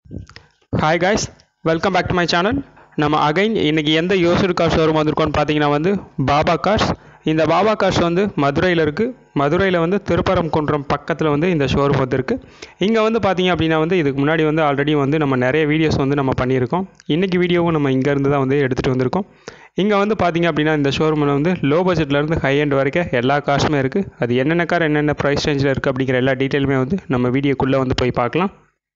hi guys welcome back to my channel நம்ம again இன்னைக்கு எந்த யோசூர் கார்ஸ் ஷோரூம் வந்திருக்கோம்னு பார்த்தீங்கன்னா வந்து பாபா கார்ஸ் இந்த பாபா கார்ஸ் வந்து மதுரையில் இருக்குது மதுரையில் வந்து திருப்பரங்குன்றம் பக்கத்தில் வந்து இந்த ஷோரூம் வந்துருக்கு இங்கே வந்து பார்த்தீங்க அப்படின்னா வந்து இதுக்கு முன்னாடி வந்து ஆல்ரெடி வந்து நம்ம நிறைய வீடியோஸ் வந்து நம்ம பண்ணியிருக்கோம் இன்றைக்கி வீடியோவும் நம்ம இங்கேருந்து தான் வந்து எடுத்துகிட்டு வந்திருக்கோம் இங்கே வந்து பார்த்தீங்க அப்படின்னா இந்த ஷோரூமில் வந்து லோ பட்ஜெட்லேருந்து ஹை எண்ட் வரைக்கும் எல்லா கார்ஸுமே இருக்குது அது என்னென்ன கார் என்னென்ன ப்ரைஸ் ரேஞ்சில் இருக்குது அப்படிங்கிற எல்லா டீட்டெயிலுமே வந்து நம்ம வீடியோக்குள்ளே வந்து போய் பார்க்கலாம்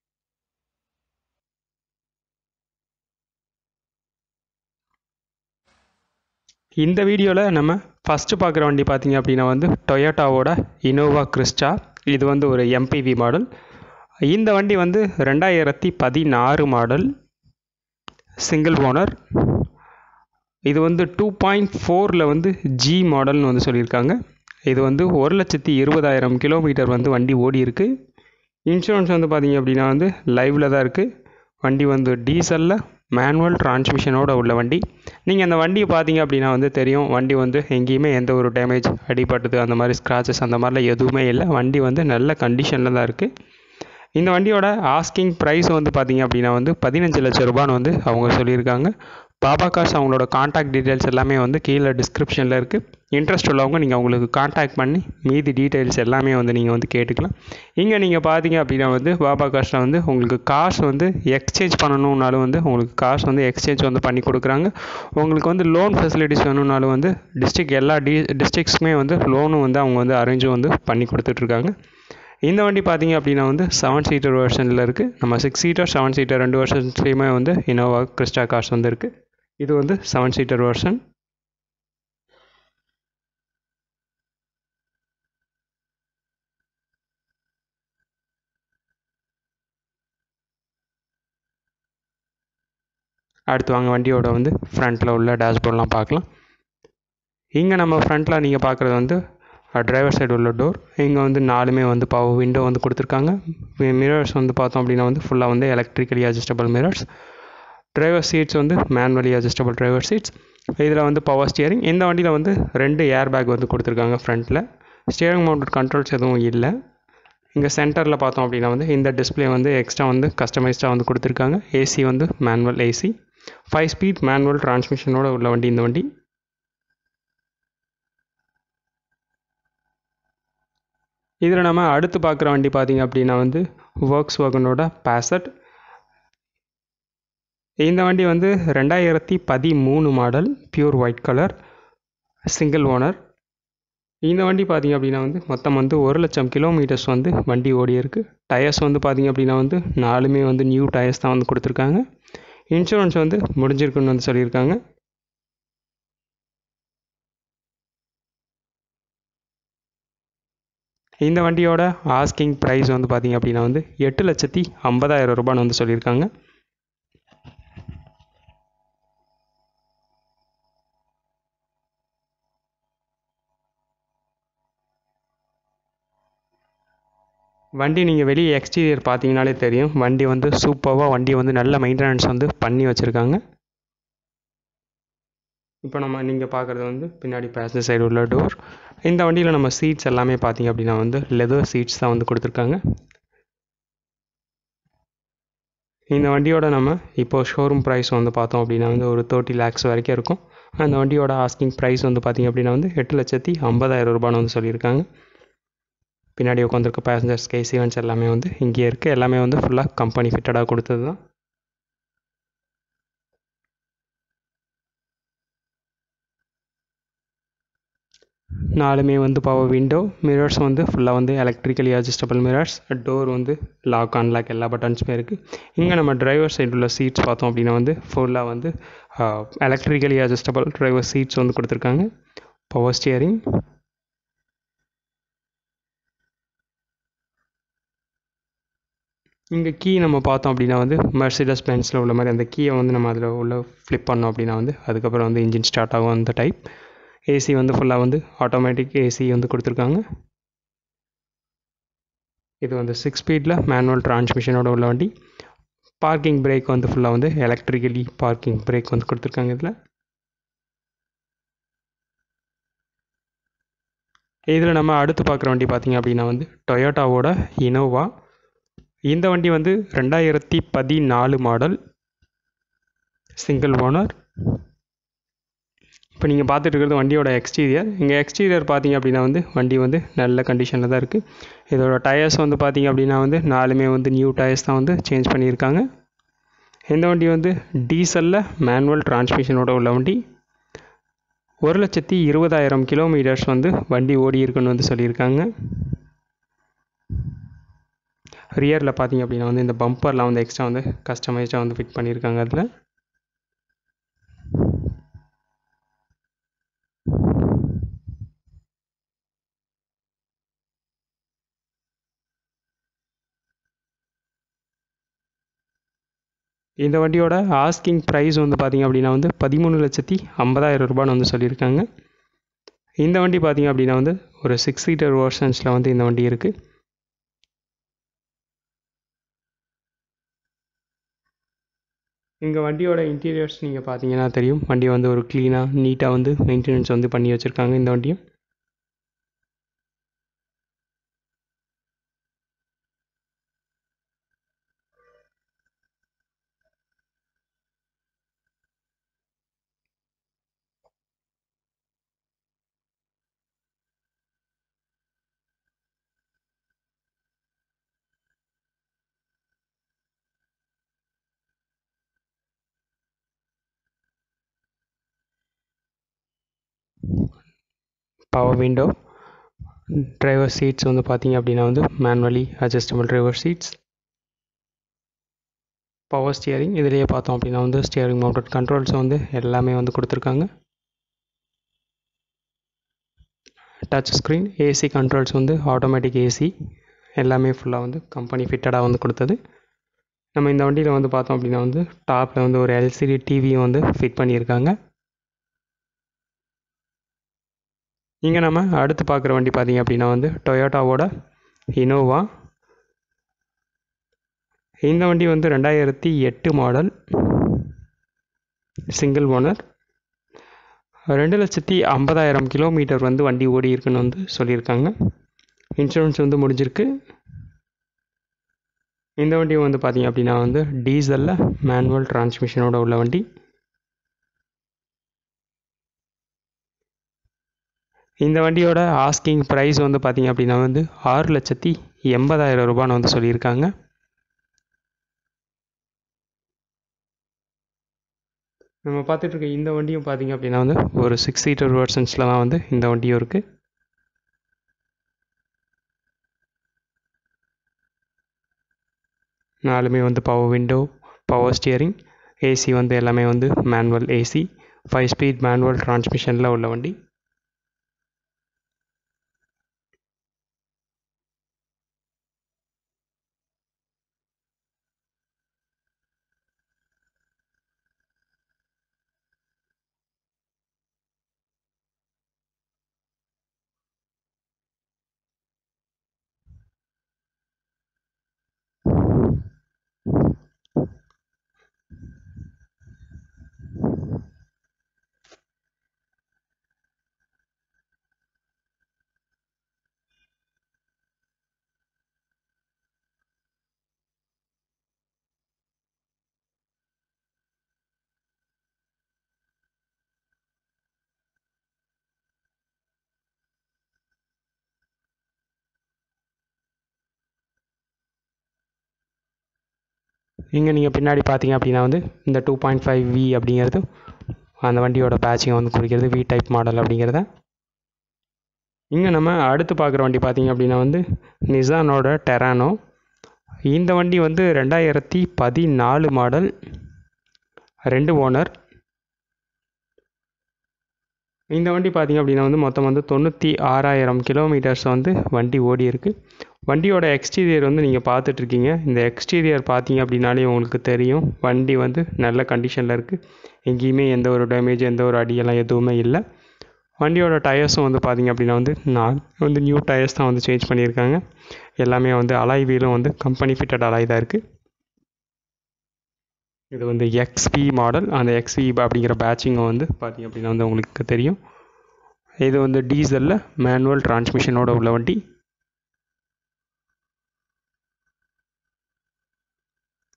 இந்த வீடியோவில் நம்ம ஃபஸ்ட்டு பார்க்குற வண்டி பார்த்தீங்க அப்படின்னா வந்து டொயோட்டாவோட இனோவா கிறிஸ்டா இது வந்து ஒரு எம்பிவி மாடல் இந்த வண்டி வந்து ரெண்டாயிரத்தி பதினாறு மாடல் சிங்கிள் ஓனர் இது வந்து டூ பாயிண்ட் ஃபோரில் வந்து ஜி மாடல்னு வந்து சொல்லியிருக்காங்க இது வந்து ஒரு லட்சத்தி இருபதாயிரம் கிலோமீட்டர் வந்து வண்டி ஓடி இருக்கு இன்சூரன்ஸ் வந்து பார்த்தீங்க அப்படின்னா வந்து லைவில் தான் இருக்குது வண்டி வந்து டீசலில் மேனுவல் டிரான்ஸ்மிஷனோட உள்ள வண்டி நீங்கள் அந்த வண்டியை பார்த்தீங்க அப்படின்னா வந்து தெரியும் வண்டி வந்து எங்கேயுமே எந்த ஒரு டேமேஜ் அடிபட்டது அந்த மாதிரி ஸ்க்ராச்சஸ் அந்த மாதிரிலாம் எதுவுமே இல்லை வண்டி வந்து நல்ல கண்டிஷனில் தான் இருக்குது இந்த வண்டியோட ஆஸ்கிங் ப்ரைஸ் வந்து பார்த்தீங்க அப்படின்னா வந்து பதினஞ்சு லட்சம் ரூபான்னு வந்து அவங்க சொல்லியிருக்காங்க பாபா கார்ஸ் அவங்களோட காண்டாக்ட் டீட்டெயில்ஸ் எல்லாமே வந்து கீழே டிஸ்கிரிப்ஷனில் இருக்குது இன்ட்ரெஸ்ட் உள்ளவங்க நீங்கள் அவங்களுக்கு காண்டாக்ட் பண்ணி மீதி டீட்டெயில்ஸ் எல்லாமே வந்து நீங்கள் வந்து கேட்டுக்கலாம் இங்கே நீங்கள் பார்த்தீங்க அப்படின்னா வந்து பாபா கார்ஸில் வந்து உங்களுக்கு காசு வந்து எக்ஸ்சேஞ்ச் பண்ணணுன்னாலும் வந்து உங்களுக்கு காசு வந்து எக்ஸ்சேஞ்ச் வந்து பண்ணி கொடுக்குறாங்க உங்களுக்கு வந்து லோன் ஃபெசிலிட்டிஸ் வேணும்னாலும் வந்து டிஸ்ட்ரிக் எல்லா டி டிஸ்ட்ரிக்ஸுமே வந்து லோனும் வந்து அவங்க வந்து அரேஞ்சும் வந்து பண்ணி கொடுத்துட்ருக்காங்க இந்த வண்டி பார்த்தீங்க அப்படின்னா வந்து செவன் சீட்டர் வெர்ஷனில் இருக்குது நம்ம சிக்ஸ் சீட்டர் செவன் சீட்டர் ரெண்டு வெர்ஷன்ஸ்லேயுமே வந்து இனோவா கிறிஸ்டா கார்ஸ் வந்து இருக்குது இது வந்து செவன் சீட்டர் வெர்ஷன் அடுத்து வாங்க வண்டியோட வந்து ஃப்ரண்ட்டில் உள்ள டேஷ்போர்ட்லாம் பார்க்கலாம் இங்கே நம்ம ஃப்ரண்ட்டில் நீங்கள் பார்க்குறது வந்து டிரைவர் சைடு உள்ள டோர் இங்கே வந்து நாலுமே வந்து பவர் விண்டோ வந்து கொடுத்துருக்காங்க மிரர்ஸ் வந்து பார்த்தோம் அப்படின்னா வந்து ஃபுல்லாக வந்து electrically adjustable mirrors driver seats வந்து மேனுவலி அட்ஜஸ்டபிள் டிரைவர் சீட்ஸ் இதில் வந்து பவர் ஸ்டியரிங் இந்த வண்டியில் வந்து ரெண்டு ஏர் பேக் வந்து கொடுத்துருக்காங்க ஃப்ரண்ட்டில் ஸ்டியரிங் மவுண்டட் கண்ட்ரோல்ஸ் எதுவும் இல்லை இங்கே சென்டரில் பார்த்தோம் அப்படின்னா வந்து இந்த டிஸ்பிளே வந்து எக்ஸ்ட்ரா வந்து கஸ்டமைஸ்டாக வந்து கொடுத்துருக்காங்க ஏசி வந்து manual AC five speed manual டிரான்ஸ்மிஷனோட உள்ள வண்டி இந்த வண்டி இதில் நம்ம அடுத்து பார்க்குற வண்டி பார்த்திங்க அப்படின்னா வந்து ஒர்க்ஸ் வாகனோட பேசட் இந்த வண்டி வந்து ரெண்டாயிரத்தி பதிமூணு model pure white colour single owner இந்த வண்டி பார்த்திங்க அப்படின்னா வந்து மொத்தம் வந்து ஒரு லட்சம் கிலோமீட்டர்ஸ் வந்து வண்டி ஓடி இருக்குது டயர்ஸ் வந்து பார்த்திங்க அப்படின்னா வந்து நாலுமே வந்து நியூ டயர்ஸ் தான் வந்து கொடுத்துருக்காங்க இன்சூரன்ஸ் வந்து முடிஞ்சிருக்குன்னு வந்து சொல்லியிருக்காங்க இந்த வண்டியோட ஆஸ்கிங் ப்ரைஸ் வந்து பார்த்திங்க அப்படின்னா வந்து எட்டு லட்சத்தி ஐம்பதாயிரம் ரூபான்னு வந்து சொல்லியிருக்காங்க வண்டி நீங்கள் வெளியே எக்ஸ்டீரியர் பார்த்தீங்கனாலே தெரியும் வண்டி வந்து சூப்பராக வண்டி வந்து நல்ல மெயின்டெனன்ஸ் வந்து பண்ணி வச்சுருக்காங்க இப்போ நம்ம நீங்கள் பார்க்குறது வந்து பின்னாடி பேசஞ்சர் சைடு உள்ள டோர் இந்த வண்டியில் நம்ம சீட்ஸ் எல்லாமே பார்த்தீங்க அப்படின்னா வந்து லெதர் சீட்ஸ் தான் வந்து கொடுத்துருக்காங்க இந்த வண்டியோட நம்ம இப்போ ஷோரூம் ப்ரைஸ் வந்து பார்த்தோம் அப்படின்னா வந்து ஒரு தேர்ட்டி லேக்ஸ் வரைக்கும் இருக்கும் அந்த வண்டியோட ஆஸ்கிங் ப்ரைஸ் வந்து பார்த்திங்க அப்படின்னா வந்து எட்டு லட்சத்தி ஐம்பதாயிரம் ரூபான்னு வந்து சொல்லியிருக்காங்க பின்னாடி உட்காந்துருக்க பேசஞ்சர்ஸ் கேஸ் ஈவெண்ட்ஸ் எல்லாமே வந்து இங்கே இருக்குது எல்லாமே வந்து ஃபுல்லாக கம்பெனி ஃபிட்டடாக கொடுத்தது தான் நாலுமே வந்து பவர் விண்டோ மிரர்ஸ் வந்து ஃபுல்லாக வந்து எலக்ட்ரிக்கலி அட்ஜஸ்டபிள் மிரர்ஸ் டோர் வந்து லாக் அன்லாக் எல்லா பட்டன்ஸுமே இருக்குது இங்கே நம்ம டிரைவர் சைடு உள்ள சீட்ஸ் பார்த்தோம் அப்படின்னா வந்து ஃபுல்லாக வந்து எலக்ட்ரிக்கலி அட்ஜஸ்டபிள் டிரைவர் சீட்ஸ் வந்து கொடுத்துருக்காங்க பவர் ஸ்டியரிங் இங்கே கீ நம்ம பார்த்தோம் அப்படின்னா வந்து மெர்சிடஸ் பென்ஸில் உள்ள மாதிரி அந்த கீயை வந்து நம்ம அதில் உள்ள ஃப்ளிப் பண்ணோம் அப்படின்னா வந்து அதுக்கப்புறம் வந்து இன்ஜின் ஸ்டார்ட் ஆகும் அந்த டைப் ஏசி வந்து ஃபுல்லாக வந்து ஆட்டோமேட்டிக் ஏசி வந்து கொடுத்துருக்காங்க இது வந்து சிக்ஸ் ஸ்பீடில் மேனுவல் டிரான்ஸ்மிஷனோட உள்ள வண்டி பார்க்கிங் பிரேக் வந்து ஃபுல்லாக வந்து எலக்ட்ரிக்கலி பார்க்கிங் பிரேக் வந்து கொடுத்துருக்காங்க இதில் இதில் நம்ம அடுத்து பார்க்குற வண்டி பார்த்திங்க அப்படின்னா வந்து டொயோட்டாவோட இனோவா இந்த வண்டி வந்து ரெண்டாயிரத்தி பதினாலு மாடல் சிங்கிள் ஓனர் இப்போ நீங்கள் பார்த்துட்டு இருக்கிறது வண்டியோட எக்ஸ்டீரியர் இங்கே எக்ஸ்டீரியர் பார்த்தீங்க அப்படின்னா வந்து வண்டி வந்து நல்ல கண்டிஷனில் தான் இருக்குது இதோட டயர்ஸ் வந்து பார்த்தீங்க அப்படின்னா வந்து நாலுமே வந்து நியூ டயர்ஸ் தான் வந்து சேஞ்ச் பண்ணியிருக்காங்க இந்த வண்டி வந்து டீசலில் மேனுவல் டிரான்ஸ்மிஷனோட உள்ள வண்டி ஒரு லட்சத்தி இருபதாயிரம் கிலோமீட்டர்ஸ் வந்து வண்டி ஓடி இருக்குன்னு வந்து சொல்லியிருக்காங்க ரியரில் பார்த்தீங்க அப்படின்னா வந்து இந்த பம்பர்லாம் வந்து எக்ஸ்ட்ரா வந்து கஸ்டமைஸ்டாக வந்து ஃபிட் பண்ணியிருக்காங்க அதில் இந்த வண்டியோட ஆஸ்கிங் ப்ரைஸ் வந்து பார்த்திங்க அப்படின்னா வந்து பதிமூணு லட்சத்தி ஐம்பதாயிரம் ரூபான்னு வந்து சொல்லியிருக்காங்க இந்த வண்டி பார்த்திங்க அப்படின்னா வந்து ஒரு சிக்ஸ் சீட்டர் வேர்ஷன்ஸில் வந்து இந்த வண்டி இருக்குது இங்கே வண்டியோட இன்டீரியர்ஸ் நீங்கள் பார்த்தீங்கன்னா தெரியும் வண்டி வந்து ஒரு க்ளீனாக நீட்டாக வந்து மெயின்டெனன்ஸ் வந்து பண்ணி வச்சுருக்காங்க இந்த வண்டியும் பவர் விண்டோ டிரைவர் சீட்ஸ் வந்து பார்த்தீங்க அப்படின்னா வந்து manually adjustable driver seats power steering இதிலேயே பார்த்தோம் அப்படின்னா வந்து ஸ்டியரிங் மவுண்டட் கண்ட்ரோல்ஸ் வந்து எல்லாமே வந்து கொடுத்துருக்காங்க டச் ஸ்க்ரீன் ஏசி கண்ட்ரோல்ஸ் வந்து ஆட்டோமேட்டிக் ஏசி எல்லாமே ஃபுல்லாக வந்து கம்பெனி ஃபிட்டடாக வந்து கொடுத்தது நம்ம இந்த வண்டியில் வந்து பார்த்தோம் அப்படின்னா வந்து டாப்பில் வந்து ஒரு எல்சிடி டிவியும் வந்து ஃபிட் பண்ணியிருக்காங்க இங்கே நம்ம அடுத்து பார்க்குற வண்டி பார்த்திங்க அப்படின்னா வந்து டொயோட்டாவோட இனோவா இந்த வண்டி வந்து ரெண்டாயிரத்தி எட்டு மாடல் சிங்கிள் ஓனர் ரெண்டு லட்சத்தி ஐம்பதாயிரம் கிலோமீட்டர் வந்து வண்டி ஓடி இருக்குன்னு வந்து சொல்லியிருக்காங்க இன்சூரன்ஸ் வந்து முடிஞ்சிருக்கு இந்த வண்டி வந்து பார்த்திங்க அப்படின்னா வந்து டீசலில் மேனுவல் டிரான்ஸ்மிஷனோட உள்ள வண்டி இந்த வண்டியோட ஆஸ்கிங் ப்ரைஸ் வந்து பார்த்திங்க அப்படின்னா வந்து ஆறு லட்சத்தி எண்பதாயிரம் ரூபான்னு வந்து சொல்லியிருக்காங்க நம்ம பார்த்துட்டு இருக்க இந்த வண்டியும் பார்த்திங்க அப்படின்னா வந்து ஒரு சிக்ஸ் சீட்டர் வேர்ஷன்ஸில் தான் வந்து இந்த வண்டியும் இருக்குது நாலுமே வந்து power window power steering AC வந்து எல்லாமே வந்து manual AC five speed manual டிரான்ஸ்மிஷனில் உள்ள வண்டி இங்கே நீங்கள் பின்னாடி பார்த்தீங்க அப்படின்னா வந்து இந்த டூ பாயிண்ட் ஃபைவ் வி அப்படிங்கிறது அந்த வண்டியோட பேட்சிங்கை வந்து குறிக்கிறது வி டைப் மாடல் அப்படிங்கிறத இங்கே நம்ம அடுத்து பார்க்குற வண்டி பார்த்தீங்க அப்படின்னா வந்து நிசானோட டெரானோ இந்த வண்டி வந்து ரெண்டாயிரத்தி பதினாலு மாடல் ரெண்டு ஓனர் இந்த வண்டி பார்த்திங்க அப்படின்னா வந்து மொத்தம் வந்து தொண்ணூற்றி ஆறாயிரம் கிலோமீட்டர்ஸ் வந்து வண்டி ஓடி இருக்குது வண்டியோட எக்ஸ்டீரியர் வந்து நீங்கள் பார்த்துட்ருக்கீங்க இந்த எக்ஸ்டீரியர் பார்த்தீங்க அப்படின்னாலே உங்களுக்கு தெரியும் வண்டி வந்து நல்ல கண்டிஷனில் இருக்குது எங்கேயுமே எந்த ஒரு டேமேஜ் எந்த ஒரு அடியெல்லாம் எதுவுமே இல்லை வண்டியோட டயர்ஸும் வந்து பார்த்திங்க அப்படின்னா வந்து நான் வந்து நியூ டயர்ஸ் தான் வந்து சேஞ்ச் பண்ணியிருக்காங்க எல்லாமே வந்து அலாய் வீலும் வந்து கம்பெனி ஃபிட்டட் அலாய் தான் இருக்குது இது வந்து எக்ஸ்பி மாடல் அந்த எக்ஸ்பி அப்படிங்கிற பேட்சிங்கும் வந்து பார்த்திங்க அப்படின்னா வந்து உங்களுக்கு தெரியும் இது வந்து டீசலில் மேனுவல் டிரான்ஸ்மிஷனோட உள்ள வண்டி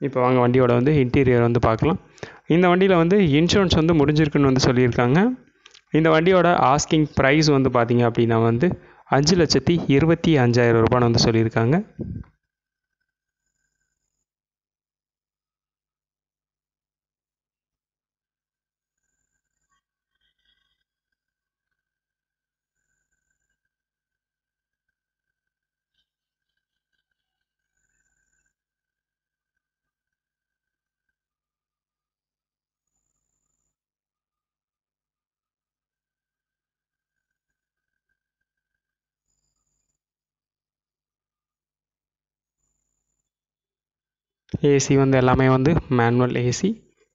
இப்போ வாங்க வண்டியோட வந்து இன்டீரியர் வந்து பார்க்கலாம் இந்த வண்டியில் வந்து இன்சூரன்ஸ் வந்து முடிஞ்சிருக்குன்னு வந்து சொல்லியிருக்காங்க இந்த வண்டியோட ஆஸ்கிங் ப்ரைஸ் வந்து பார்த்தீங்க அப்படின்னா வந்து அஞ்சு லட்சத்தி இருபத்தி அஞ்சாயிரம் ரூபான்னு வந்து சொல்லியிருக்காங்க ஏசி வந்து எல்லாமே வந்து மேனுவல் ஏசி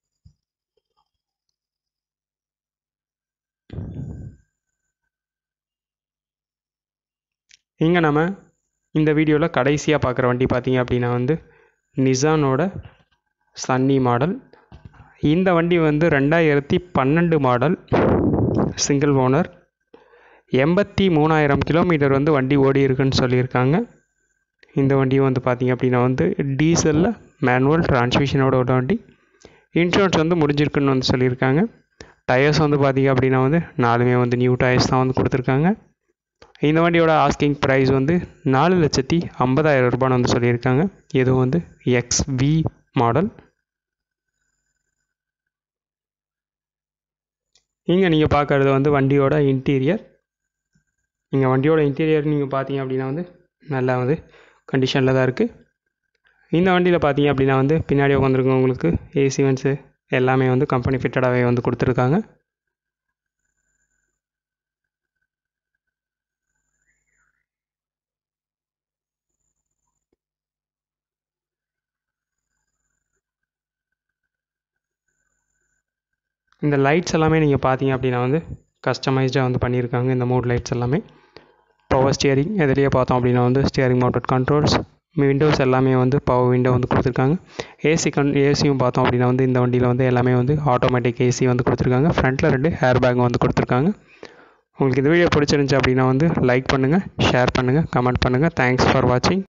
இங்கே நம்ம இந்த வீடியோவில் கடைசியாக பார்க்குற வண்டி பார்த்தீங்க அப்படின்னா வந்து நிசானோட சன்னி மாடல் இந்த வண்டி வந்து ரெண்டாயிரத்தி பன்னெண்டு மாடல் சிங்கிள் ஓனர் எண்பத்தி மூணாயிரம் கிலோமீட்டர் வந்து வண்டி ஓடி இருக்குன்னு சொல்லியிருக்காங்க இந்த வண்டி வந்து பார்த்திங்க அப்படின்னா வந்து டீசலில் மேனுவல் டிரான்ஸ்மிஷனோட ஒரு வண்டி இன்சூரன்ஸ் வந்து முடிஞ்சிருக்குன்னு வந்து சொல்லியிருக்காங்க டயர்ஸ் வந்து பார்த்திங்க அப்படின்னா வந்து நாலுமே வந்து நியூ டயர்ஸ் தான் வந்து கொடுத்துருக்காங்க இந்த வண்டியோட ஆஸ்கிங் ப்ரைஸ் வந்து நாலு லட்சத்தி ஐம்பதாயிரம் ரூபான்னு வந்து சொல்லியிருக்காங்க இது வந்து எக்ஸ் வி மாடல் இங்கே நீங்கள் பார்க்குறது வந்து வண்டியோட இன்டீரியர் நீங்கள் வண்டியோட இன்டீரியர் நீங்கள் பார்த்தீங்க அப்படின்னா வந்து நல்லா வந்து கண்டிஷனில் தான் இருக்குது இந்த வண்டியில் பார்த்தீங்க அப்படின்னா வந்து பின்னாடி உட்காந்துருக்கவங்களுக்கு ஏசி வென்ஸு எல்லாமே வந்து கம்பெனி ஃபிட்டடாகவே வந்து கொடுத்துருக்காங்க இந்த லைட்ஸ் எல்லாமே நீங்கள் பார்த்தீங்க அப்படின்னா வந்து கஸ்டமைஸ்டாக வந்து பண்ணியிருக்காங்க இந்த மூட் லைட்ஸ் எல்லாமே பவர் ஸ்டியரிங் எதுலேயே பார்த்தோம் அப்படின்னா வந்து ஸ்டியரிங் மவுண்டட் கண்ட்ரோல்ஸ் விண்டோஸ் எல்லாமே வந்து பவர் விண்டோ வந்து கொடுத்துருக்காங்க ஏசி கன் ஏசியும் பார்த்தோம் அப்படின்னா வந்து இந்த வண்டியில் வந்து எல்லாமே வந்து ஆட்டோமேட்டிக் ஏசி வந்து கொடுத்துருக்காங்க ஃப்ரண்ட்டில் ரெண்டு ஹேர் பேக் வந்து கொடுத்துருக்காங்க உங்களுக்கு இந்த வீடியோ பிடிச்சிருந்துச்சி அப்படின்னா வந்து லைக் பண்ணுங்கள் ஷேர் பண்ணுங்கள் கமெண்ட் பண்ணுங்கள் தேங்க்ஸ் ஃபார் வாட்சிங்